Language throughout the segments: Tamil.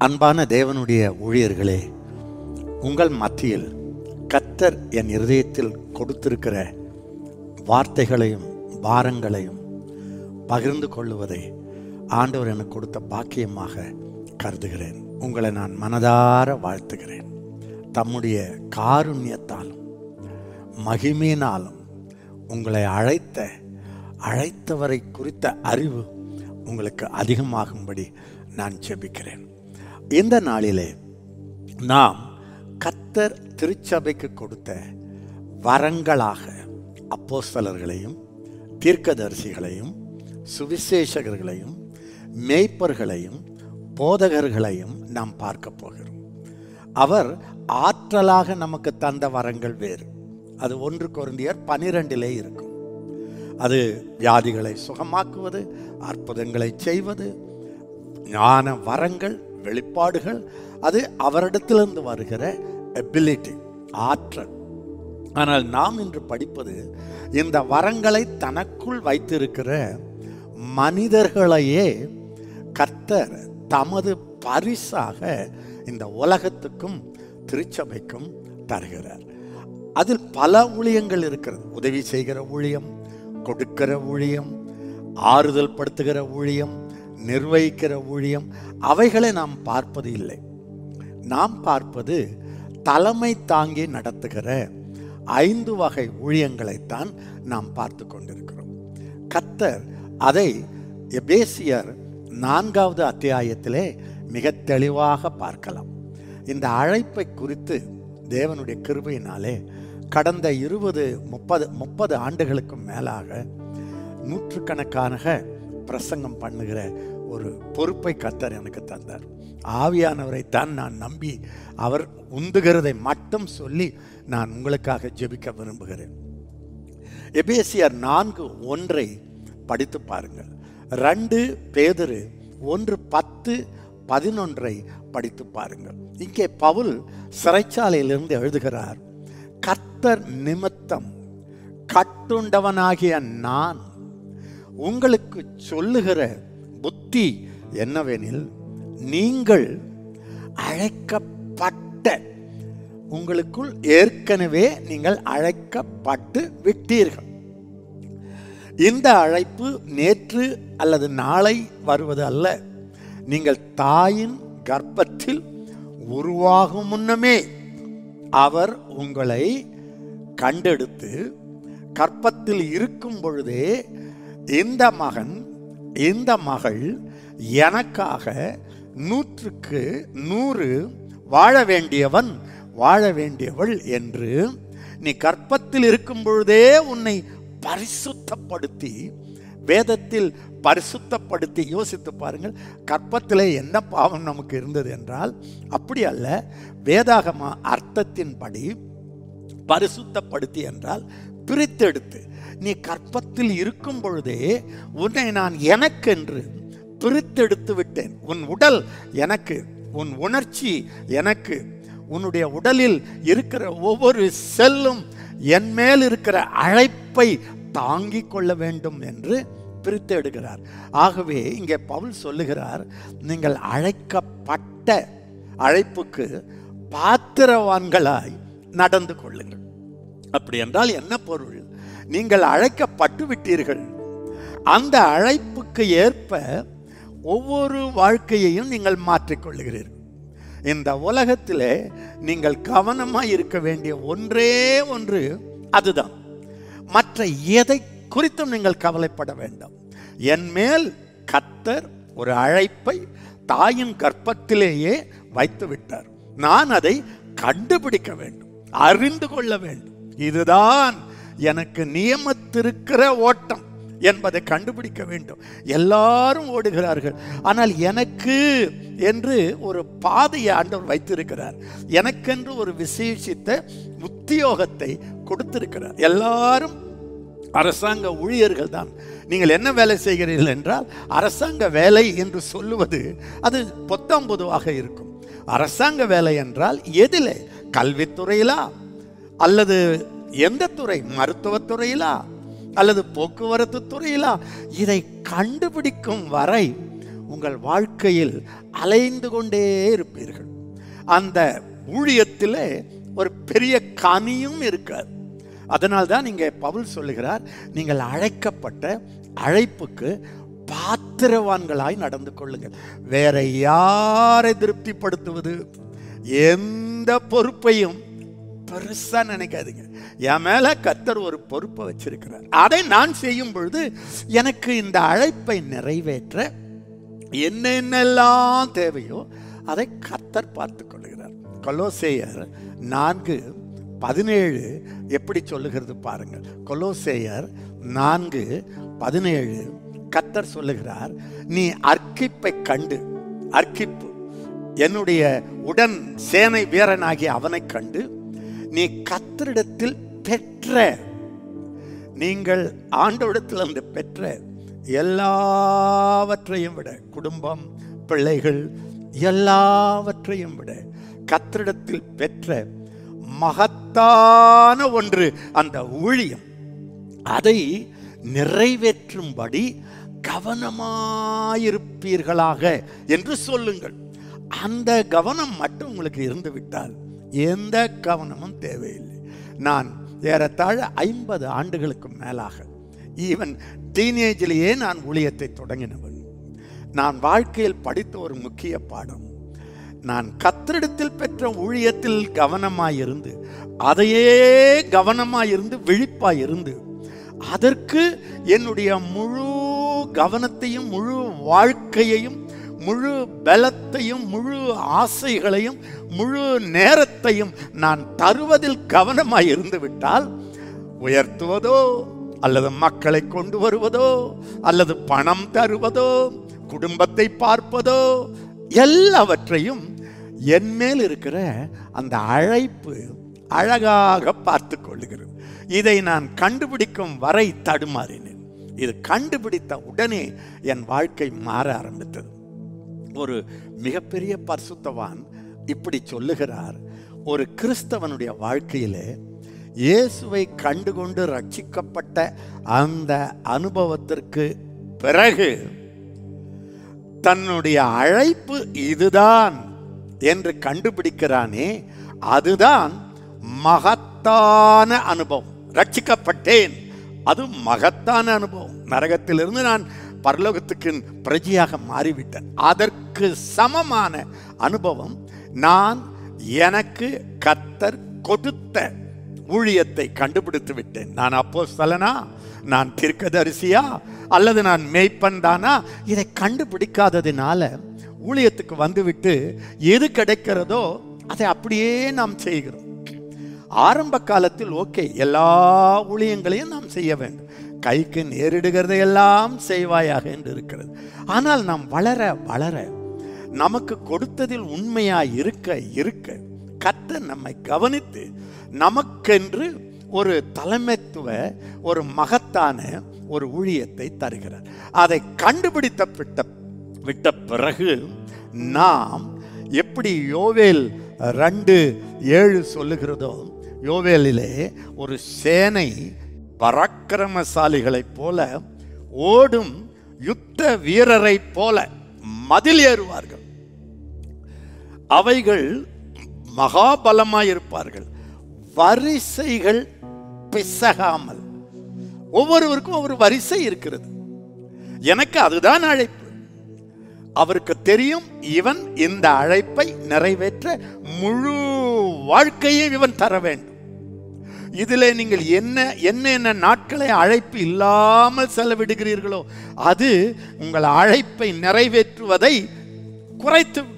அன்பான தேவனுடைய ஊழியர்களே உங்கள் மத்தியில் கத்தர் என் இருதயத்தில் கொடுத்திருக்கிற வார்த்தைகளையும் பாரங்களையும் பகிர்ந்து கொள்ளுவதை ஆண்டவர் எனக்கு கொடுத்த பாக்கியமாக கருதுகிறேன் உங்களை நான் மனதார வாழ்த்துகிறேன் தம்முடைய காருண்யத்தாலும் மகிமையினாலும் உங்களை அழைத்த அழைத்தவரை குறித்த அறிவு உங்களுக்கு அதிகமாகும்படி நான் ஜெபிக்கிறேன் இந்த நாளிலே நாம் கத்தர் திருச்சபைக்கு கொடுத்த வரங்களாக அப்போஸ்தலர்களையும் தீர்க்கதரிசிகளையும் சுவிசேஷகர்களையும் மேய்ப்பர்களையும் போதகர்களையும் நாம் பார்க்க போகிறோம் அவர் ஆற்றலாக நமக்கு தந்த வரங்கள் வேறு அது ஒன்று குருந்தியர் பனிரெண்டிலே இருக்கும் அது வியாதிகளை சுகமாக்குவது அற்புதங்களை செய்வது ஞான வரங்கள் வெளிப்பாடுகள் அது அவரிடத்திலிருந்து வருகிற எபிலிட்டி ஆற்றல் ஆனால் நாம் இன்று படிப்பது இந்த வரங்களை தனக்குள் வைத்திருக்கிற மனிதர்களையே கர்த்தர் தமது பரிசாக இந்த உலகத்துக்கும் திருச்சபைக்கும் தருகிறார் அதில் பல ஊழியங்கள் இருக்கிறது உதவி செய்கிற ஊழியம் கொடுக்கிற ஊழியம் ஆறுதல் படுத்துகிற ஊழியம் நிர்வகிக்கிற ஊழியம் அவைகளை நாம் பார்ப்பது இல்லை நாம் பார்ப்பது தலைமை தாங்கி நடத்துகிற ஐந்து வகை ஊழியங்களைத்தான் நாம் பார்த்து கொண்டிருக்கிறோம் கத்தர் அதை எபேசியர் நான்காவது அத்தியாயத்திலே மிக தெளிவாக பார்க்கலாம் இந்த அழைப்பை குறித்து தேவனுடைய கிருபையினாலே கடந்த இருபது முப்பது முப்பது ஆண்டுகளுக்கு மேலாக நூற்றுக்கணக்கான பிரசங்கம் பண்ணுகிற ஒரு பொறுப்பை கத்தர் எனக்கு தந்தார் ஆவியானவரை தான் நான் நம்பி அவர் உந்துகிறதை மட்டும் சொல்லி நான் உங்களுக்காக ஜெபிக்க விரும்புகிறேன் எபேசியர் நான்கு ஒன்றை படித்து பாருங்கள் ரெண்டு பேதரு ஒன்று பத்து பதினொன்றை படித்து பாருங்கள் இங்கே பவுல் சிறைச்சாலையிலிருந்து எழுதுகிறார் கர்த்தர் நிமித்தம் கட்டுண்டவனாகிய நான் உங்களுக்கு சொல்லுகிற புத்தி என்னவெனில் நீங்கள் அழைக்கப்பட்ட உங்களுக்குள் ஏற்கனவே நீங்கள் அழைக்கப்பட்டு விட்டீர்கள் இந்த அழைப்பு நேற்று அல்லது நாளை வருவது அல்ல நீங்கள் தாயின் கர்ப்பத்தில் உருவாகும் முன்னமே அவர் உங்களை கண்டெடுத்து கற்பத்தில் இருக்கும் பொழுதே இந்த மகன் இந்த மகள் எனக்காக நூற்றுக்கு நூறு வாழ வேண்டியவன் வாழ வேண்டியவள் என்று நீ கற்பத்தில் இருக்கும் பொழுதே உன்னை பரிசுத்தப்படுத்தி வேதத்தில் பரிசுத்தப்படுத்தி யோசித்து பாருங்கள் கற்பத்திலே என்ன பாவம் நமக்கு இருந்தது என்றால் அப்படி அல்ல வேதாகம அர்த்தத்தின்படி பரிசுத்தப்படுத்தி என்றால் பிரித்தெடுத்து நீ கற்பத்தில் இருக்கும் பொழுதே உன்னை நான் எனக்கென்று பிரித்தெடுத்து விட்டேன் உன் உடல் எனக்கு உன் உணர்ச்சி எனக்கு உன்னுடைய உடலில் இருக்கிற ஒவ்வொரு செல்லும் என் மேல் இருக்கிற அழைப்பை தாங்கிக் கொள்ள வேண்டும் என்று பிரித்து எடுக்கிறார் ஆகவே இங்கே பவுல் சொல்லுகிறார் நீங்கள் அழைக்கப்பட்ட அழைப்புக்கு பாத்திரவான்களாய் நடந்து கொள்ளுங்கள் அப்படி என்றால் என்ன பொருள் நீங்கள் அழைக்கப்பட்டு விட்டீர்கள் அந்த அழைப்புக்கு ஏற்ப ஒவ்வொரு வாழ்க்கையையும் நீங்கள் மாற்றிக்கொள்ளுகிறீர்கள் இந்த உலகத்திலே நீங்கள் கவனமாக இருக்க வேண்டிய ஒன்றே ஒன்று அதுதான் மற்ற எதை குறித்தும் நீங்கள் கவலைப்பட வேண்டாம் என் மேல் கத்தர் ஒரு அழைப்பை தாயின் கர்ப்பத்திலேயே வைத்து விட்டார் நான் அதை கண்டுபிடிக்க வேண்டும் அறிந்து கொள்ள வேண்டும் இதுதான் எனக்கு நியமத்திருக்கிற ஓட்டம் என்பதை கண்டுபிடிக்க வேண்டும் எல்லாரும் ஓடுகிறார்கள் ஆனால் எனக்கு என்று ஒரு பாதையை ஆண்டவர் வைத்திருக்கிறார் எனக்கென்று ஒரு விசேஷித்த உத்தியோகத்தை கொடுத்திருக்கிறார் எல்லாரும் அரசாங்க ஊழியர்கள் தான் நீங்கள் என்ன வேலை செய்கிறீர்கள் என்றால் அரசாங்க வேலை என்று சொல்லுவது அது பொத்தாம் பொதுவாக இருக்கும் அரசாங்க வேலை என்றால் எதிலே கல்வித்துறையிலா அல்லது எந்த துறை மருத்துவத்துறையிலா அல்லது போக்குவரத்து துறையிலா இதை கண்டுபிடிக்கும் வரை உங்கள் வாழ்க்கையில் அலைந்து கொண்டே இருப்பீர்கள் அந்த ஊழியத்தில் ஒரு பெரிய கனியும் இருக்காது அதனால் தான் இங்கே பவுல் சொல்லுகிறார் நீங்கள் அழைக்கப்பட்ட அழைப்புக்கு பாத்திரவான்களாய் நடந்து கொள்ளுங்கள் வேற யாரை திருப்திப்படுத்துவது எந்த பொறுப்பையும் பெருசா நினைக்காதீங்க என் மேல கத்தர் ஒரு பொறுப்பை வச்சிருக்கிறார் அதை நான் செய்யும் பொழுது எனக்கு இந்த அழைப்பை நிறைவேற்ற என்னென்னலாம் தேவையோ அதை கத்தர் பார்த்து கொள்கிறார் கொலோசேயர் நான்கு பதினேழு எப்படி சொல்லுகிறது பாருங்கள் கொலோசேயர் நான்கு பதினேழு கத்தர் சொல்லுகிறார் நீ அர்க்கிப்பை கண்டு அர்க்கிப்பு என்னுடைய உடன் சேனை வீரனாகிய அவனை கண்டு நீ கத்தரிடத்தில் பெற்ற நீங்கள் ஆண்டவரிடத்தில் அந்த பெற்ற எல்லாவற்றையும் விட குடும்பம் பிள்ளைகள் எல்லாவற்றையும் விட கத்தரிடத்தில் பெற்ற மகத்தான ஒன்று அந்த ஊழியம் அதை நிறைவேற்றும்படி கவனமாயிருப்பீர்களாக என்று சொல்லுங்கள் அந்த கவனம் மட்டும் உங்களுக்கு இருந்து விட்டால் எந்த கவனமும் தேவையில்லை நான் ஏறத்தாழ ஐம்பது ஆண்டுகளுக்கு மேலாக ஈவன் டீனேஜிலேயே நான் ஊழியத்தை தொடங்கினவன் நான் வாழ்க்கையில் படித்த ஒரு முக்கிய பாடம் நான் கத்திரிடத்தில் பெற்ற ஊழியத்தில் கவனமாயிருந்து அதையே கவனமாயிருந்து விழிப்பாயிருந்து அதற்கு என்னுடைய முழு கவனத்தையும் முழு வாழ்க்கையையும் முழு பலத்தையும் முழு ஆசைகளையும் முழு நேரத்தையும் நான் தருவதில் கவனமாய் இருந்து விட்டால் உயர்த்துவதோ அல்லது மக்களை கொண்டு வருவதோ அல்லது பணம் தருவதோ குடும்பத்தை பார்ப்பதோ எல்லாவற்றையும் என் மேல் இருக்கிற அந்த அழைப்பு அழகாக பார்த்து கொள்ளுகிறது இதை நான் கண்டுபிடிக்கும் வரை தடுமாறினேன் இது கண்டுபிடித்த உடனே என் வாழ்க்கை மாற ஆரம்பித்தது ஒரு மிகப்பெரிய பரிசுத்தவான் இப்படி சொல்லுகிறார் ஒரு கிறிஸ்தவனுடைய வாழ்க்கையிலே இயேசுவை கண்டுகொண்டு ரட்சிக்கப்பட்ட அந்த அனுபவத்திற்கு பிறகு தன்னுடைய அழைப்பு இதுதான் என்று கண்டுபிடிக்கிறானே அதுதான் மகத்தான அனுபவம் ரட்சிக்கப்பட்டேன் அது மகத்தான அனுபவம் நரகத்திலிருந்து நான் பரலோகத்துக்கு பிரஜையாக மாறிவிட்டேன் அதற்கு சமமான அனுபவம் நான் எனக்கு கத்தர் கொடுத்த ஊழியத்தை கண்டுபிடித்து விட்டேன் நான் அப்போ சொல்லனா நான் தீர்க்கதரிசியா அல்லது நான் மேய்ப்பன் தானா இதை கண்டுபிடிக்காததினால ஊழியத்துக்கு வந்துவிட்டு எது கிடைக்கிறதோ அதை அப்படியே நாம் செய்கிறோம் ஆரம்ப காலத்தில் ஓகே எல்லா ஊழியங்களையும் நாம் செய்ய வேண்டும் கைக்கு நேரிடுகிறதை எல்லாம் செய்வாயாக என்று இருக்கிறது ஆனால் நாம் வளர வளர நமக்கு கொடுத்ததில் உண்மையாய் இருக்க இருக்க கர்த்தர் நம்மை கவனித்து நமக்கென்று ஒரு தலைமைத்துவ ஒரு மகத்தான ஒரு ஊழியத்தை தருகிறார் அதை கண்டுபிடித்த விட்ட விட்ட பிறகு நாம் எப்படி யோவேல் ரெண்டு ஏழு சொல்லுகிறதோ யோவேலிலே ஒரு சேனை பராக்கிரமசாலிகளைப் போல ஓடும் யுத்த வீரரைப் போல மதில் ஏறுவார்கள் அவைகள் மகாபலமாயிருப்பார்கள் வரிசைகள் பிசகாமல் ஒவ்வொருவருக்கும் ஒவ்வொரு வரிசை இருக்கிறது எனக்கு அதுதான் அழைப்பு அவருக்கு தெரியும் இவன் இந்த அழைப்பை நிறைவேற்ற முழு வாழ்க்கையை இவன் தர வேண்டும் இதில் நீங்கள் என்ன என்ன என்ன நாட்களை அழைப்பு இல்லாமல் செலவிடுகிறீர்களோ அது உங்கள் அழைப்பை நிறைவேற்றுவதை குறைத்துவிடும்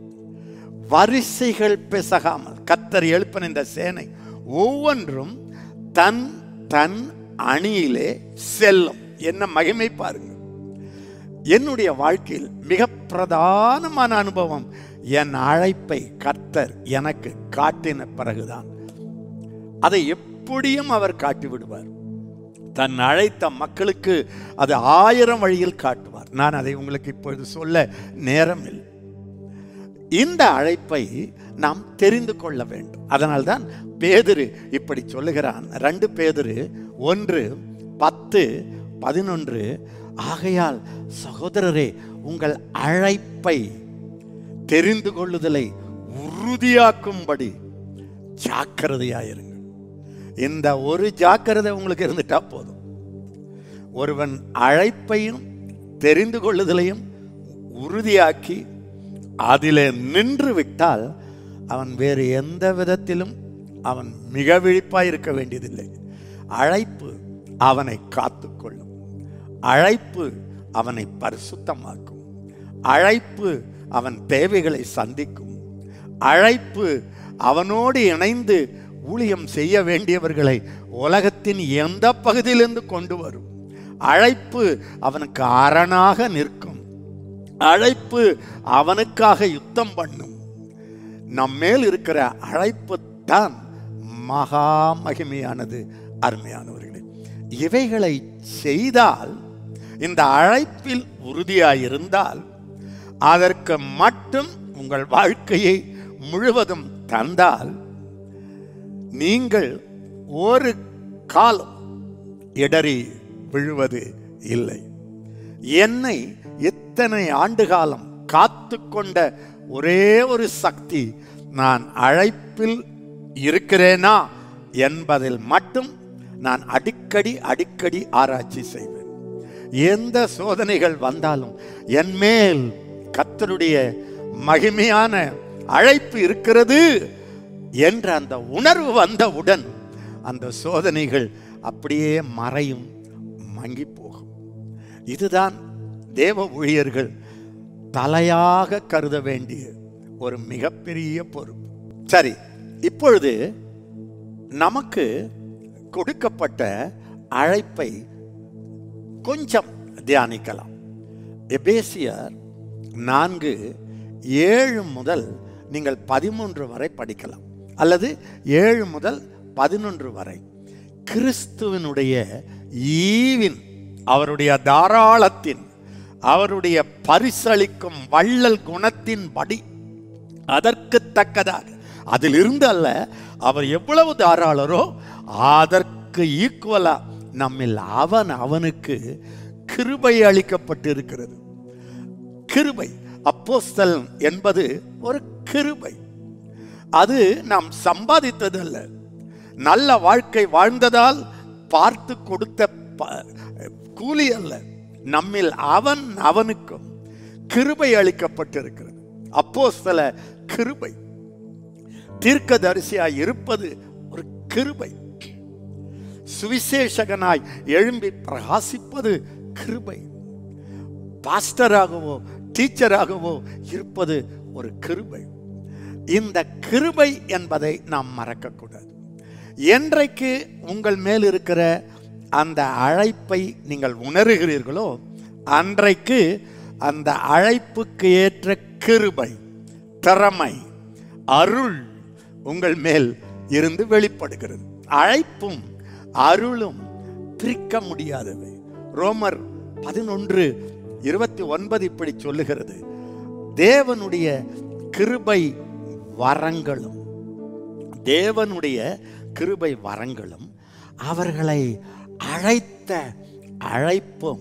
வரிசைகள் பிசகாமல் கத்தர் எழுப்பின இந்த சேனை ஒவ்வொன்றும் தன் தன் அணியிலே செல்லும் என்ன மகிமை பாருங்க என்னுடைய வாழ்க்கையில் மிக பிரதானமான அனுபவம் என் அழைப்பை கர்த்தர் எனக்கு காட்டின பிறகுதான் அதை எப்படியும் அவர் காட்டி விடுவார் தன் அழைத்த மக்களுக்கு அது ஆயிரம் வழியில் காட்டுவார் நான் அதை உங்களுக்கு இப்பொழுது சொல்ல நேரம் இல்லை இந்த அழைப்பை நாம் தெரிந்து கொள்ள வேண்டும் அதனால்தான் பேதுரு இப்படி சொல்லுகிறான் ரெண்டு பேதுரு ஒன்று பத்து பதினொன்று ஆகையால் சகோதரரே உங்கள் அழைப்பை தெரிந்து கொள்ளுதலை உறுதியாக்கும்படி ஜாக்கிரதையாயிருங்கள் இந்த ஒரு ஜாக்கிரதை உங்களுக்கு இருந்துட்டா போதும் ஒருவன் அழைப்பையும் தெரிந்து கொள்ளுதலையும் உறுதியாக்கி அதிலே நின்று விட்டால் அவன் வேறு எந்த விதத்திலும் அவன் மிக விழிப்பாய் இருக்க வேண்டியதில்லை அழைப்பு அவனை காத்துக்கொள்ளும் அழைப்பு அவனை பரிசுத்தமாக்கும் அழைப்பு அவன் தேவைகளை சந்திக்கும் அழைப்பு அவனோடு இணைந்து ஊழியம் செய்ய வேண்டியவர்களை உலகத்தின் எந்த பகுதியிலிருந்து கொண்டு வரும் அழைப்பு அவனுக்கு அரணாக நிற்கும் அழைப்பு அவனுக்காக யுத்தம் பண்ணும் நம்மேல் இருக்கிற அழைப்பு தான் மகா மகிமையானது அருமையானவர்களே இவைகளை செய்தால் இந்த அழைப்பில் உறுதியாயிருந்தால் அதற்கு மட்டும் உங்கள் வாழ்க்கையை முழுவதும் தந்தால் நீங்கள் ஒரு காலம் இடறி விழுவது இல்லை என்னை இத்தனை ஆண்டு காலம் காத்து கொண்ட ஒரே ஒரு சக்தி நான் அழைப்பில் இருக்கிறேனா என்பதில் மட்டும் நான் அடிக்கடி அடிக்கடி ஆராய்ச்சி செய்வேன் எந்த சோதனைகள் வந்தாலும் என் மேல் கத்தருடைய மகிமையான அழைப்பு இருக்கிறது என்ற அந்த உணர்வு வந்தவுடன் அந்த சோதனைகள் அப்படியே மறையும் மங்கி போகும் இதுதான் தேவ ஊழியர்கள் தலையாக கருத வேண்டிய ஒரு மிகப்பெரிய பொறுப்பு சரி இப்பொழுது நமக்கு கொடுக்கப்பட்ட அழைப்பை கொஞ்சம் தியானிக்கலாம் எபேசியர் நான்கு ஏழு முதல் நீங்கள் பதிமூன்று வரை படிக்கலாம் அல்லது ஏழு முதல் பதினொன்று வரை கிறிஸ்துவனுடைய ஈவின் அவருடைய தாராளத்தின் அவருடைய பரிசளிக்கும் வள்ளல் குணத்தின் படி அதற்கு தக்கதாக அதிலிருந்து அல்ல அவர் எவ்வளவு தாராளரோ அதற்கு ஈக்குவலா நம்மில் அவன் அவனுக்கு கிருபை அளிக்கப்பட்டிருக்கிறது கிருபை அப்போஸ்தல் என்பது ஒரு கிருபை அது நாம் சம்பாதித்தது அல்ல நல்ல வாழ்க்கை வாழ்ந்ததால் பார்த்து கொடுத்த ப- கூலி அல்ல நம்மில் அவன் அவனுக்கும் கிருபை அளிக்கப்பட்டிருக்கிறது அப்போஸ்தல கிருபை தீர்க்கதரிசியாய் இருப்பது ஒரு கிருபை சுவிசேஷகனாய் எழும்பி பிரகாசிப்பது கிருபை பாஸ்டராகவோ டீச்சராகவோ இருப்பது ஒரு கிருபை இந்த கிருபை என்பதை நாம் மறக்கக்கூடாது என்றைக்கு உங்கள் மேல் இருக்கிற அந்த அழைப்பை நீங்கள் உணர்கிறீர்களோ அன்றைக்கு அந்த அழைப்புக்கு ஏற்ற கிருபை திறமை அருள் உங்கள் மேல் இருந்து வெளிப்படுகிறது அழைப்பும் அருளும் பிரிக்க முடியாதவை ரோமர் பதினொன்று இருபத்தி ஒன்பது இப்படி சொல்லுகிறது தேவனுடைய கிருபை வரங்களும் தேவனுடைய கிருபை வரங்களும் அவர்களை அழைத்த அழைப்பும்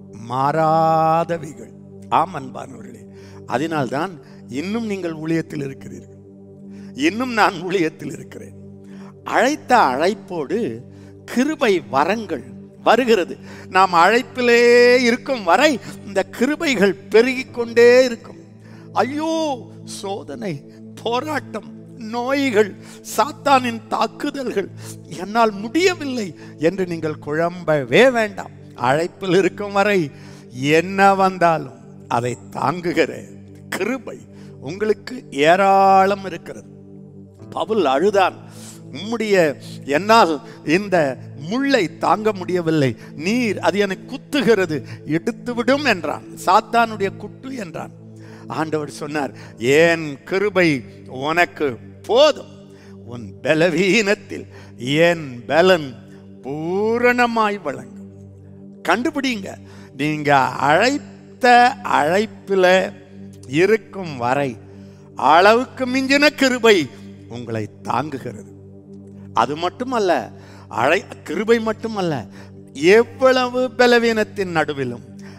மாறாதவைகள் ஆம் அன்பானவர்களே அதனால்தான் இன்னும் நீங்கள் ஊழியத்தில் இருக்கிறீர்கள் இன்னும் நான் ஊழியத்தில் இருக்கிறேன் அழைத்த அழைப்போடு கிருபை வரங்கள் வருகிறது நாம் அழைப்பிலே இருக்கும் வரை இந்த கிருபைகள் பெருகிக் கொண்டே இருக்கும் ஐயோ சோதனை போராட்டம் நோய்கள் சாத்தானின் தாக்குதல்கள் என்னால் முடியவில்லை என்று நீங்கள் குழம்பவே வேண்டாம் அழைப்பில் இருக்கும் வரை என்ன வந்தாலும் அதை தாங்குகிற கிருபை உங்களுக்கு ஏராளம் இருக்கிறது பவுல் அழுதான் உம்முடைய என்னால் இந்த முள்ளை தாங்க முடியவில்லை நீர் அது என்னை குத்துகிறது எடுத்து விடும் என்றான் சாத்தானுடைய குட்டு என்றான் ஆண்டவர் சொன்னார் ஏன் கிருபை உனக்கு போதும் உன் பலவீனத்தில் என் பலன் பூரணமாய் வழங்கும் கண்டுபிடிங்க நீங்க அழைத்த அழைப்பில் இருக்கும் வரை அளவுக்கு மிஞ்சின கிருபை உங்களை தாங்குகிறது அது மட்டுமல்ல அழை கிருபை மட்டுமல்ல எவ்வளவு பலவீனத்தின் நடுவிலும்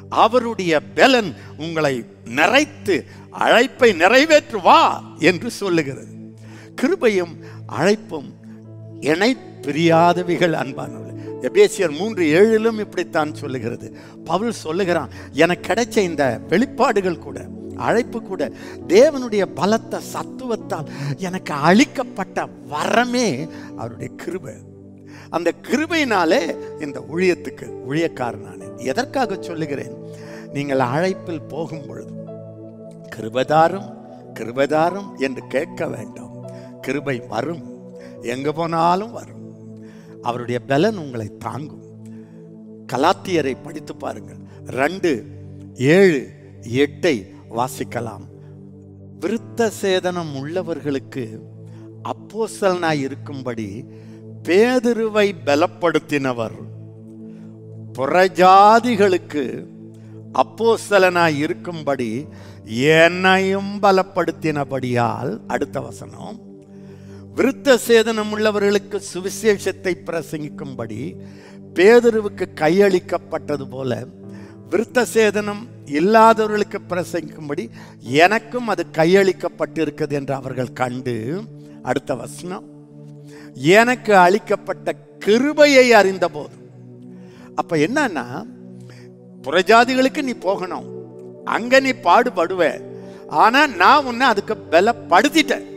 அவருடைய பெலன் உங்களை நிறைத்து அழைப்பை நிறைவேற்று வா என்று சொல்லுகிறது கிருபையும் அழைப்பும் இணை பிரியாதவைகள் அன்பானவர்கள் எபேசியர் மூன்று ஏழிலும் இப்படித்தான் சொல்லுகிறது பவுல் சொல்லுகிறான் எனக்கு கிடைச்ச இந்த வெளிப்பாடுகள் கூட அழைப்பு கூட தேவனுடைய பலத்த சத்துவத்தால் எனக்கு அளிக்கப்பட்ட வரமே அவருடைய கிருபை அந்த கிருபையினாலே இந்த ஊழியத்துக்கு ஊழியக்காரனானேன் எதற்காக சொல்லுகிறேன் நீங்கள் அழைப்பில் போகும் பொழுது கிருபதாரும் கிருபதாரும் என்று கேட்க வேண்டாம் கிருபை வரும் எங்க போனாலும் வரும் அவருடைய பலன் உங்களை தாங்கும் கலாத்தியரை படித்து பாருங்கள் ரெண்டு ஏழு எட்டை வாசிக்கலாம் விருத்த சேதனம் உள்ளவர்களுக்கு அப்போஸ்தலனாய் இருக்கும்படி பேதுருவை பலப்படுத்தினவர் புறஜாதிகளுக்கு அப்போஸ்தலனாய் இருக்கும்படி என்னையும் பலப்படுத்தினபடியால் அடுத்த வசனம் விருத்த சேதனம் உள்ளவர்களுக்கு சுவிசேஷத்தை பிரசங்கிக்கும்படி பேதுருவுக்கு கையளிக்கப்பட்டது போல விருத்த சேதனம் இல்லாதவர்களுக்கு பிரசங்கிக்கும்படி எனக்கும் அது கையளிக்கப்பட்டிருக்கிறது என்று அவர்கள் கண்டு அடுத்த வசனம் எனக்கு அளிக்கப்பட்ட கிருபையை அறிந்தபோது அப்ப என்னன்னா புறஜாதிகளுக்கு நீ போகணும் அங்க நீ பாடுபடுவ ஆனா நான் உன்னை அதுக்கு பலப்படுத்திட்டேன்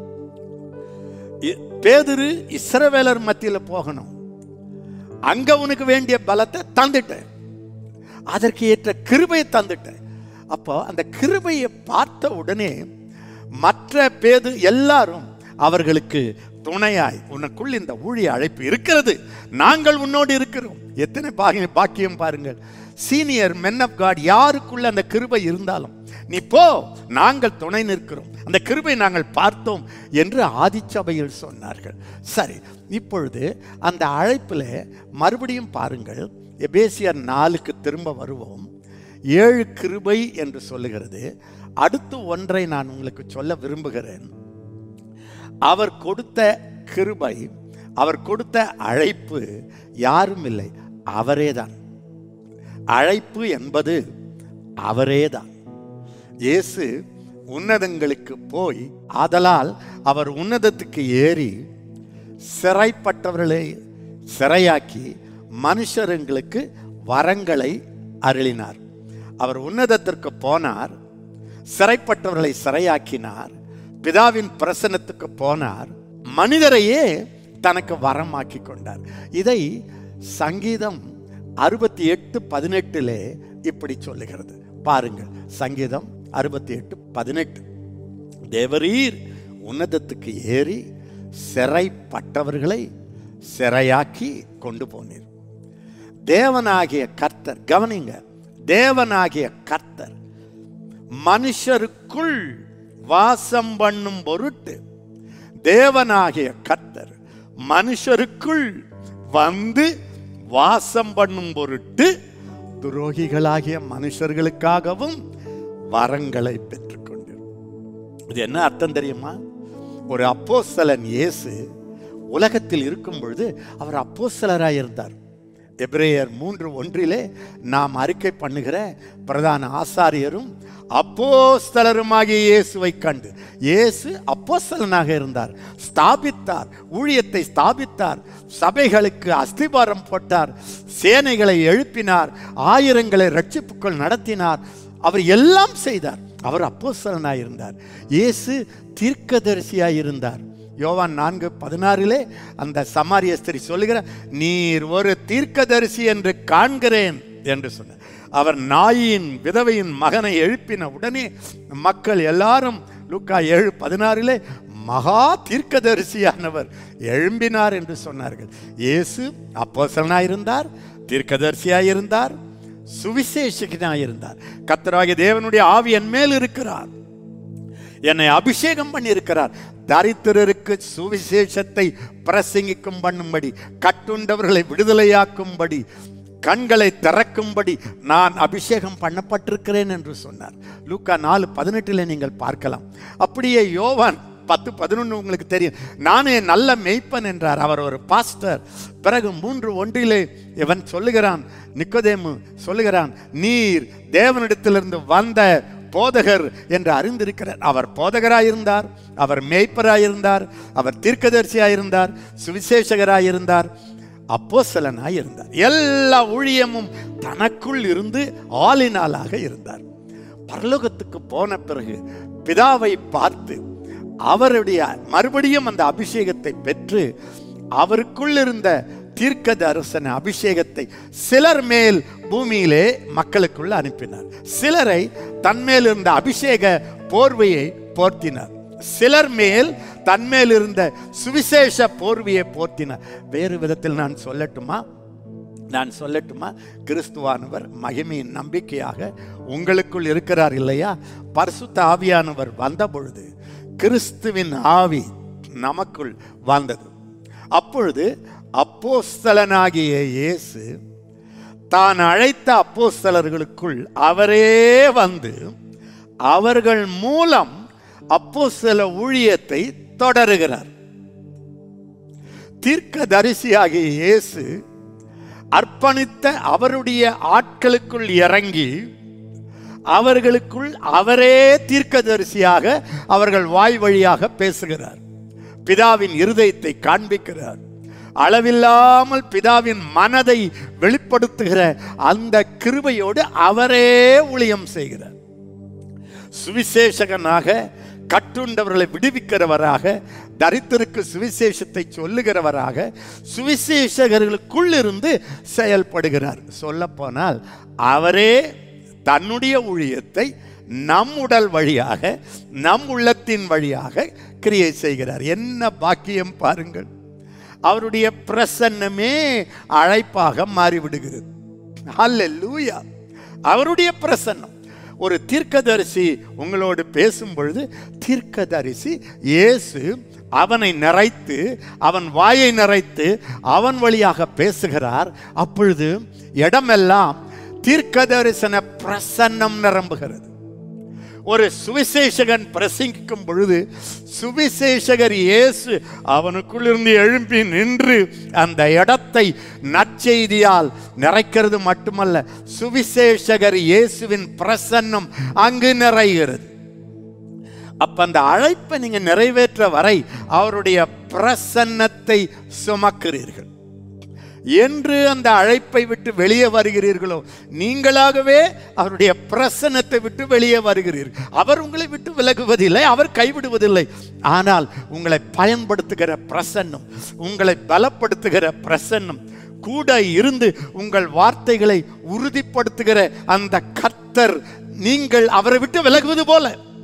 இ- பேதுரு இஸ்ரவேலர் மத்தியில போகணும் அங்க உனக்கு வேண்டிய பலத்தை தந்துட்டேன் அதற்கு ஏற்ற கிருபையை தந்துட்டேன் அப்போ அந்த கிருபையை பார்த்த உடனே மற்ற பேது எல்லாரும் அவர்களுக்கு துணையாய் உனக்குள் இந்த ஊழிய அழைப்பு இருக்கிறது நாங்கள் உன்னோடு இருக்கிறோம் எத்தனை பாக்கியம் பாக்கியம் பாருங்கள் சீனியர் மென் ஆஃப் காட் யாருக்குள்ள அந்த கிருபை இருந்தாலும் நீ போ நாங்கள் துணை நிற்கிறோம் அந்த கிருபை நாங்கள் பார்த்தோம் என்று ஆதிச்சபையில் சொன்னார்கள் சரி இப்பொழுது அந்த அழைப்பில் மறுபடியும் பாருங்கள் எபேசியர் நாலுக்கு திரும்ப வருவோம் ஏழு கிருபை என்று சொல்லுகிறது அடுத்து ஒன்றை நான் உங்களுக்கு சொல்ல விரும்புகிறேன் அவர் கொடுத்த கிருபை அவர் கொடுத்த அழைப்பு யாரும் இல்லை அவரேதான் அழைப்பு என்பது அவரேதான் இயேசு உன்னதங்களுக்கு போய் ஆதலால் அவர் உன்னதத்துக்கு ஏறி சிறைப்பட்டவர்களை சிறையாக்கி மனுஷருங்களுக்கு வரங்களை அருளினார் அவர் உன்னதத்திற்கு போனார் சிறைப்பட்டவர்களை சிறையாக்கினார் பிதாவின் பிரசன்னத்துக்கு போனார் மனிதரையே தனக்கு வரமாக்கி கொண்டார் இதை சங்கீதம் அறுபத்தி எட்டு பதினெட்டிலே இப்படி சொல்லுகிறது பாருங்கள் சங்கீதம் அறுபத்தி எட்டு பதினெட்டு தேவரீர் உன்னதத்துக்கு ஏறி சிறைப்பட்டவர்களை சிறையாக்கி கொண்டு போனீர் தேவனாகிய கர்த்தர் கவனிங்க தேவனாகிய கர்த்தர் மனுஷருக்குள் வாசம் பண்ணும் பொருட்டு தேவனாகிய கர்த்தர் மனுஷருக்குள் வந்து வாசம் பண்ணும் பொருட்டு துரோகிகளாகிய மனுஷர்களுக்காகவும் வரங்களை பெற்றுக்கொண்டார் இது என்ன அர்த்தம் தெரியுமா ஒரு அப்போஸ்தலன் இயேசு உலகத்தில் இருக்கும் பொழுது அவர் அப்போஸ்தலராய் இருந்தார் எபிரேயர் மூன்று ஒன்றிலே நாம் அறிக்கை பண்ணுகிற பிரதான ஆசாரியரும் அப்போஸ்தலருமாகிய இயேசுவை கண்டு இயேசு அப்போஸ்தலனாக இருந்தார் ஸ்தாபித்தார் ஊழியத்தை ஸ்தாபித்தார் சபைகளுக்கு அஸ்திபாரம் போட்டார் சேனைகளை எழுப்பினார் ஆயிரங்களை ரட்சிப்புக்குள் நடத்தினார் அவர் எல்லாம் செய்தார் அவர் அப்போஸ்தலனாய் இருந்தார் இயேசு தீர்க்கதரிசியாய் இருந்தார் யோவான் நான்கு பதினாறிலே அந்த சமாரிய ஸ்திரி சொல்லுகிறார் நீர் ஒரு தீர்க்கதரிசி என்று காண்கிறேன் என்று சொன்னார் அவர் நாயின் விதவையின் மகனை எழுப்பின உடனே மக்கள் எல்லாரும் லூக்கா ஏழு பதினாறிலே மகா தீர்க்கதரிசியானவர் எழும்பினார் என்று சொன்னார்கள் இயேசு அப்போசனாய் இருந்தார் தீர்க்கதரிசியாய் இருந்தார் சுவிசேஷகனாய் இருந்தார் கத்தராகிய தேவனுடைய ஆவி என் மேல் இருக்கிறார் என்னை அபிஷேகம் பண்ணியிருக்கிறார் தரித்திரருக்கு சுவிசேஷத்தை பிரசங்கிக்கும் பண்ணும்படி கட்டுண்டவர்களை விடுதலையாக்கும்படி கண்களை திறக்கும்படி நான் அபிஷேகம் பண்ணப்பட்டிருக்கிறேன் என்று சொன்னார் லூக்கா நாலு பதினெட்டில் நீங்கள் பார்க்கலாம் அப்படியே யோவான் பத்து பதினொன்று உங்களுக்கு தெரியும் நானே நல்ல மெய்ப்பன் என்றார் அவர் ஒரு பாஸ்டர் பிறகு மூன்று ஒன்றிலே இவன் சொல்லுகிறான் நிக்கோதேமு சொல்லுகிறான் நீர் தேவனிடத்திலிருந்து வந்த போதகர் என்று அறிந்திருக்கிறார் அவர் போதகராயிருந்தார் அவர் மேய்ப்பராயிருந்தார் அவர் தீர்க்கதரிசியாயிருந்தார் சுவிசேஷகராயிருந்தார் அப்போஸ்தலனாய் இருந்தார் எல்லா ஊழியமும் தனக்குள் இருந்து ஆளினாலாக இருந்தார் பரலோகத்துக்கு போன பிறகு பிதாவை பார்த்து அவருடைய மறுபடியும் அந்த அபிஷேகத்தை பெற்று அவருக்குள் இருந்த தீர்க்க தரிசன அபிஷேகத்தை சிலர் மேல் பூமியிலே மக்களுக்குள்ள அனுப்பினார் சிலரை தன்மேல் இருந்த அபிஷேக போர்வையை போர்த்தினார் சிலர் மேல் தன்மேல் இருந்த சுவிசேஷ போர்வையை போர்த்தினார் வேறு விதத்தில் நான் சொல்லட்டுமா நான் சொல்லட்டுமா கிறிஸ்துவானவர் மகிமையின் நம்பிக்கையாக உங்களுக்குள் இருக்கிறார் இல்லையா பரிசுத்த ஆவியானவர் வந்த பொழுது கிறிஸ்துவின் ஆவி நமக்குள் வந்தது அப்பொழுது அப்போஸ்தலனாகிய இயேசு தான் அழைத்த அப்போஸ்தலர்களுக்குள் அவரே வந்து அவர்கள் மூலம் அப்போஸ்தல ஊழியத்தை தொடருகிறார் தீர்க்கதரிசியாகிய இயேசு அர்ப்பணித்த அவருடைய ஆட்களுக்குள் இறங்கி அவர்களுக்குள் அவரே தீர்க்கதரிசியாக அவர்கள் வாய் வழியாக பேசுகிறார் பிதாவின் இருதயத்தை காண்பிக்கிறார் அளவில்லாமல் பிதாவின் மனதை வெளிப்படுத்துகிற அந்த கிருபையோடு அவரே ஊழியம் செய்கிறார் சுவிசேஷகனாக கட்டுண்டவர்களை விடுவிக்கிறவராக தரித்திற்கு சுவிசேஷத்தை சொல்லுகிறவராக சுவிசேஷகர்களுக்குள் இருந்து செயல்படுகிறார் சொல்லப்போனால் அவரே தன்னுடைய ஊழியத்தை நம் உடல் வழியாக நம் உள்ளத்தின் வழியாக கிரியை செய்கிறார் என்ன பாக்கியம் பாருங்கள் அவருடைய பிரசன்னமே அழைப்பாக மாறிவிடுகிறது அல்லேலூயா அவருடைய பிரசன்னம் ஒரு தீர்க்கதரிசி உங்களோடு பேசும் பொழுது தீர்க்கதரிசி இயேசு அவனை நிறைத்து அவன் வாயை நிறைத்து அவன் வழியாக பேசுகிறார் அப்பொழுது இடமெல்லாம் தீர்க்கதரிசன பிரசன்னம் நிரம்புகிறது ஒரு சுவிசேஷகன் பிரசங்கிக்கும் பொழுது சுவிசேஷகர் இயேசு அவனுக்குள்ளிருந்து எழும்பி நின்று அந்த இடத்தை நற்செய்தியால் நிறைக்கிறது மட்டுமல்ல சுவிசேஷகர் இயேசுவின் பிரசன்னம் அங்கு நிறைகிறது அப்ப அந்த அழைப்பை நீங்க நிறைவேற்ற வரை அவருடைய பிரசன்னத்தை சுமக்கிறீர்கள் என்று அந்த அழைப்பை விட்டு வெளியே வருகிறீர்களோ நீங்களாகவே அவருடைய பிரசன்னத்தை விட்டு வெளியே வருகிறீர்கள் அவர் உங்களை விட்டு விலகுவதில்லை அவர் கைவிடுவதில்லை ஆனால் உங்களை பயன்படுத்துகிற பிரசன்னம் உங்களை பலப்படுத்துகிற பிரசன்னம் கூட இருந்து உங்கள் வார்த்தைகளை உறுதிப்படுத்துகிற அந்த கர்த்தர் நீங்கள் அவரை விட்டு விலகுவது போல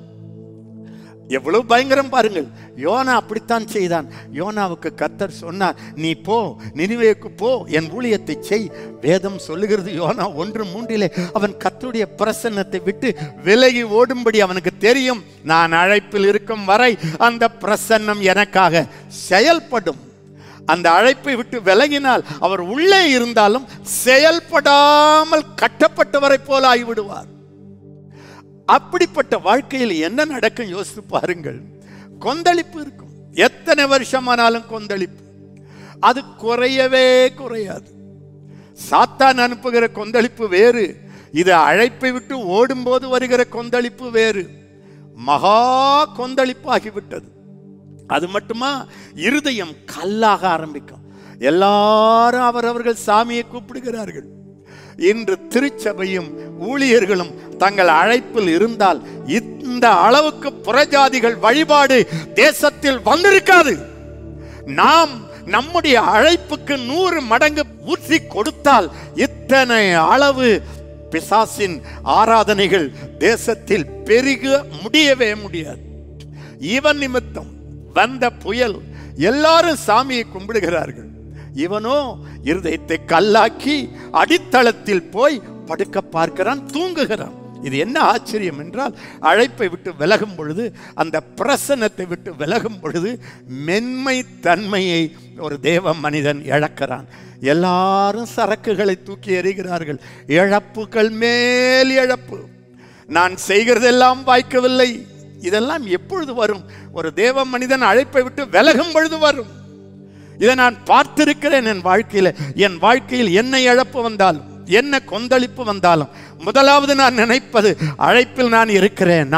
எவ்வளவு பயங்கரம் பாருங்கள் யோனா அப்படித்தான் செய்தான் யோனாவுக்கு கத்தர் சொன்னார் நீ போ நினிவேக்கு போ என் ஊழியத்தை செய் வேதம் சொல்லுகிறது யோனா ஒன்று மூன்றிலே அவன் கத்தருடைய பிரசன்னத்தை விட்டு விலகி ஓடும்படி அவனுக்கு தெரியும் நான் அழைப்பில் இருக்கும் வரை அந்த பிரசன்னம் எனக்காக செயல்படும் அந்த அழைப்பை விட்டு விலகினால் அவர் உள்ளே இருந்தாலும் செயல்படாமல் கட்டப்பட்டவரை போல ஆகிவிடுவார் அப்படிப்பட்ட வாழ்க்கையில் என்ன நடக்கும் யோசித்து பாருங்கள் கொந்தளிப்பு இருக்கும் எத்தனை வருஷமானாலும் கொந்தளிப்பு அது குறையவே குறையாது சாத்தான் அனுப்புகிற கொந்தளிப்பு வேறு இது அழைப்பை விட்டு ஓடும்போது வருகிற கொந்தளிப்பு வேறு மகா கொந்தளிப்பாகிவிட்டது அது மட்டுமா இருதயம் கல்லாக ஆரம்பிக்கும் எல்லாரும் அவரவர்கள் சாமியை கூப்பிடுகிறார்கள் இன்று திருச்சபையும் ஊழியர்களும் தங்கள் அழைப்பில் இருந்தால் இந்த அளவுக்கு புறஜாதிகள் வழிபாடு தேசத்தில் வந்திருக்காது நாம் நம்முடைய அழைப்புக்கு நூறு மடங்கு ஊற்றி கொடுத்தால் இத்தனை அளவு பிசாசின் ஆராதனைகள் தேசத்தில் பெருக முடியவே முடியாது இவன் நிமித்தம் வந்த புயல் எல்லாரும் சாமியை கும்பிடுகிறார்கள் இவனோ இருதயத்தை கல்லாக்கி அடித்தளத்தில் போய் படுக்க பார்க்கிறான் தூங்குகிறான் இது என்ன ஆச்சரியம் என்றால் அழைப்பை விட்டு விலகும் பொழுது அந்த பிரசன்னத்தை விட்டு விலகும் பொழுது மென்மை தன்மையை ஒரு தேவ மனிதன் இழக்கிறான் எல்லாரும் சரக்குகளை தூக்கி எறிகிறார்கள் இழப்புகள் மேல் இழப்பு நான் செய்கிறதெல்லாம் வாய்க்கவில்லை இதெல்லாம் எப்பொழுது வரும் ஒரு தேவ மனிதன் அழைப்பை விட்டு விலகும் பொழுது வரும் இதை நான் பார்த்திருக்கிறேன் என் வாழ்க்கையில என் வாழ்க்கையில் என்ன இழப்பு வந்தாலும் என்ன கொந்தளிப்பு வந்தாலும் முதலாவது நான் நினைப்பது அழைப்பில் நான் இருக்கிறேனா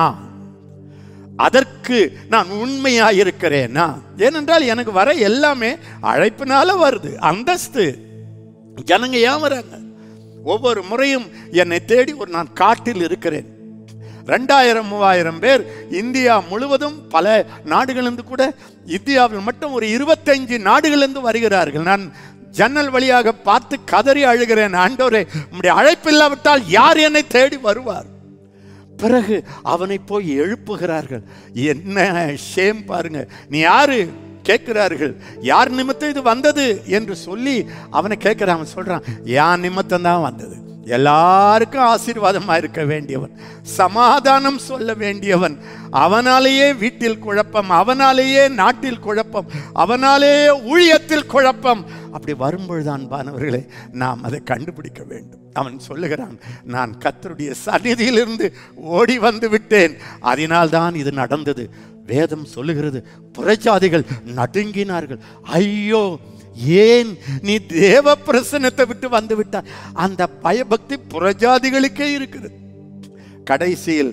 அதற்கு நான் உண்மையா இருக்கிறேனா ஏனென்றால் எனக்கு வர எல்லாமே அழைப்பினால வருது அந்தஸ்து ஜனங்க ஏன் வராங்க ஒவ்வொரு முறையும் என்னை தேடி ஒரு நான் காட்டில் இருக்கிறேன் ரெண்டாயிரம் மூவாயிரம் பேர் இந்தியா முழுவதும் பல நாடுகளிலிருந்து கூட இந்தியாவில் மட்டும் ஒரு இருபத்தஞ்சு நாடுகளிலிருந்து வருகிறார்கள் நான் ஜன்னல் வழியாக பார்த்து கதறி அழுகிறேன் ஆண்டவரே உம்முடைய அழைப்பில்லாவிட்டால் யார் என்னை தேடி வருவார் பிறகு அவனை போய் எழுப்புகிறார்கள் என்ன ஷேம் பாருங்க நீ யாரு கேட்கிறார்கள் யார் நிமித்தம் இது வந்தது என்று சொல்லி அவனை கேட்கிறான் அவன் சொல்றான் யான் நிமித்தம் தான் வந்தது எல்லாருக்கும் ஆசீர்வாதமா இருக்க வேண்டியவன் சமாதானம் சொல்ல வேண்டியவன் அவனாலேயே வீட்டில் குழப்பம் அவனாலேயே நாட்டில் குழப்பம் அவனாலேயே ஊழியத்தில் குழப்பம் அப்படி வரும்பொழுது அன்பானவர்களே நாம் அதை கண்டுபிடிக்க வேண்டும் அவன் சொல்லுகிறான் நான் கத்தருடைய சந்நிதியிலிருந்து ஓடி வந்து விட்டேன் அதனால் தான் இது நடந்தது வேதம் சொல்லுகிறது புறஜாதிகள் நடுங்கினார்கள் ஐயோ ஏன் நீ தேவ பிரசனத்தை விட்டு வந்து விட்டாய் அந்த பயபக்தி புறஜாதிகளுக்கே இருக்கிறது கடைசியில்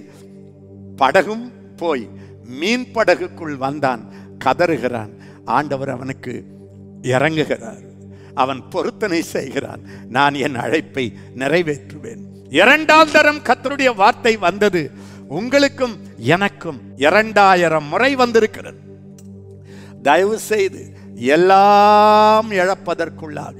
படகும் போய் மீன் படகுக்குள் வந்தான் கதறுகிறான் ஆண்டவர் அவனுக்கு இறங்குகிறார் அவன் பொருத்தனை செய்கிறான் நான் என் அழைப்பை நிறைவேற்றுவேன் இரண்டாம் தரம் கத்தருடைய வார்த்தை வந்தது உங்களுக்கும் எனக்கும் இரண்டாயிரம் முறை வந்திருக்கிறது தயவு செய்து எல்லாம் இழப்பதற்குள்ளாக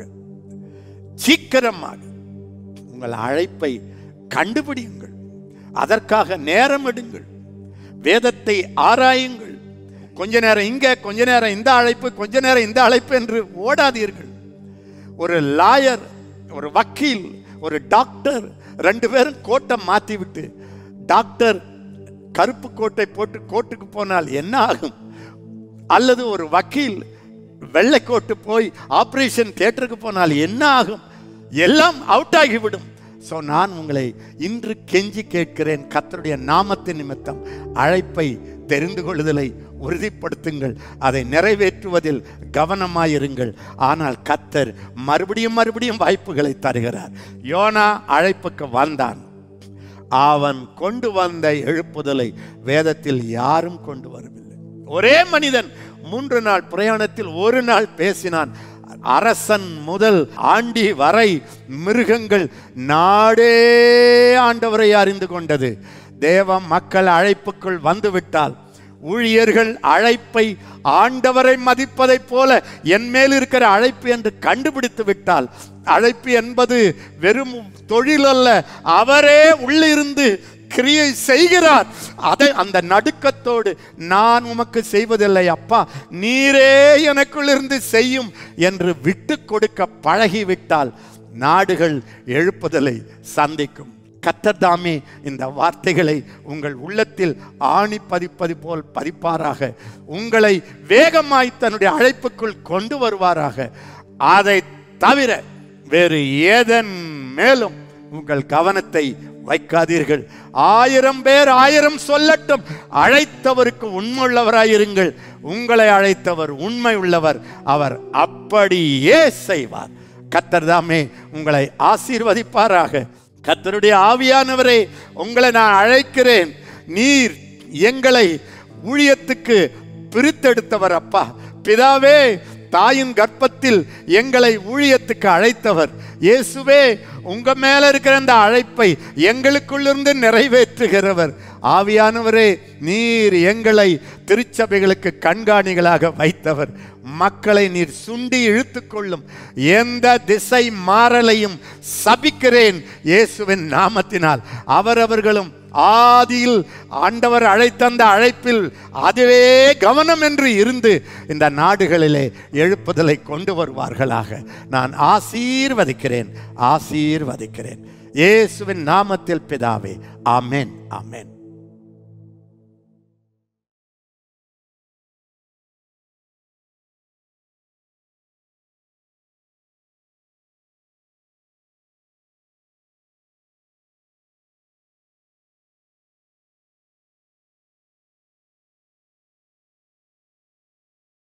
சீக்கிரமாக உங்கள் அழைப்பை கண்டுபிடியுங்கள் அதற்காக நேரம் எடுங்கள் வேதத்தை ஆராயுங்கள் கொஞ்ச நேரம் இங்க கொஞ்ச நேரம் இந்த அழைப்பு கொஞ்ச நேரம் இந்த அழைப்பு என்று ஓடாதீர்கள் ஒரு லாயர் ஒரு வக்கீல் ஒரு டாக்டர் ரெண்டு பேரும் கோட்டை மாத்தி விட்டு டாக்டர் கருப்பு கோட்டை போட்டு கோட்டுக்கு போனால் என்ன ஆகும் அல்லது ஒரு வக்கீல் வெள்ளை கோட்டு போய் ஆபரேஷன் தியேட்டருக்கு போனால் என்ன ஆகும் எல்லாம் அவுட் ஆகிவிடும் ஸோ நான் உங்களை இன்று கெஞ்சி கேட்கிறேன் கத்தருடைய நாமத்தின் நிமித்தம் அழைப்பை தெரிந்து கொள்ளுதலை உறுதிப்படுத்துங்கள் அதை நிறைவேற்றுவதில் கவனமாயிருங்கள் ஆனால் கத்தர் மறுபடியும் மறுபடியும் வாய்ப்புகளை தருகிறார் யோனா அழைப்புக்கு வந்தான் அவன் கொண்டு வந்த எழுப்புதலை வேதத்தில் யாரும் கொண்டு வரவில்லை ஒரே மனிதன் மூன்று நாள் பிரயாணத்தில் ஒரு நாள் பேசினான் அரசன் முதல் ஆண்டி வரை மிருகங்கள் நாடே ஆண்டவரை அறிந்து கொண்டது தேவ மக்கள் அழைப்புக்குள் வந்துவிட்டால் ஊழியர்கள் அழைப்பை ஆண்டவரை மதிப்பதைப் போல என் மேல் இருக்கிற அழைப்பு என்று கண்டுபிடித்து விட்டால் அழைப்பு என்பது வெறும் தொழில் அல்ல அவரே உள்ளிருந்து கிரியை செய்கிறார் அதை அந்த நடுக்கத்தோடு நான் உமக்கு செய்வதில்லை அப்பா நீரே எனக்குள் இருந்து செய்யும் என்று விட்டு கொடுக்க பழகிவிட்டால் நாடுகள் எழுப்புதலை சந்திக்கும் கத்தர்தாமே இந்த வார்த்தைகளை உங்கள் உள்ளத்தில் ஆணி பதிப்பது போல் பதிப்பாராக உங்களை வேகமாய் தன்னுடைய அழைப்புக்குள் கொண்டு வருவாராக அதை தவிர வேறு ஏதன் மேலும் உங்கள் கவனத்தை வைக்காதீர்கள் ஆயிரம் பேர் ஆயிரம் சொல்லட்டும் அழைத்தவருக்கு உண்மையுள்ளவராயிருங்கள் உங்களை அழைத்தவர் உண்மை உள்ளவர் அவர் அப்படியே செய்வார் கத்தர் தாமே உங்களை ஆசீர்வதிப்பாராக கத்தருடைய ஆவியானவரே உங்களை நான் அழைக்கிறேன் நீர் எங்களை ஊழியத்துக்கு பிரித்தெடுத்தவர் அப்பா பிதாவே தாயின் கர்ப்பத்தில் எங்களை ஊழியத்துக்கு அழைத்தவர் இயேசுவே உங்க மேல இருக்கிற அந்த அழைப்பை எங்களுக்குள்ளிருந்து நிறைவேற்றுகிறவர் ஆவியானவரே நீர் எங்களை திருச்சபைகளுக்கு கண்காணிகளாக வைத்தவர் மக்களை நீர் சுண்டி இழுத்துக்கொள்ளும் எந்த திசை மாறலையும் சபிக்கிறேன் இயேசுவின் நாமத்தினால் அவரவர்களும் ஆதியில் ஆண்டவர் அழைத்தந்த அழைப்பில் அதுவே கவனம் என்று இருந்து இந்த நாடுகளிலே எழுப்புதலை கொண்டு வருவார்களாக நான் ஆசீர்வதிக்கிறேன் ஆசீர்வதிக்கிறேன் இயேசுவின் நாமத்தில் பிதாவே ஆமென் ஆமென்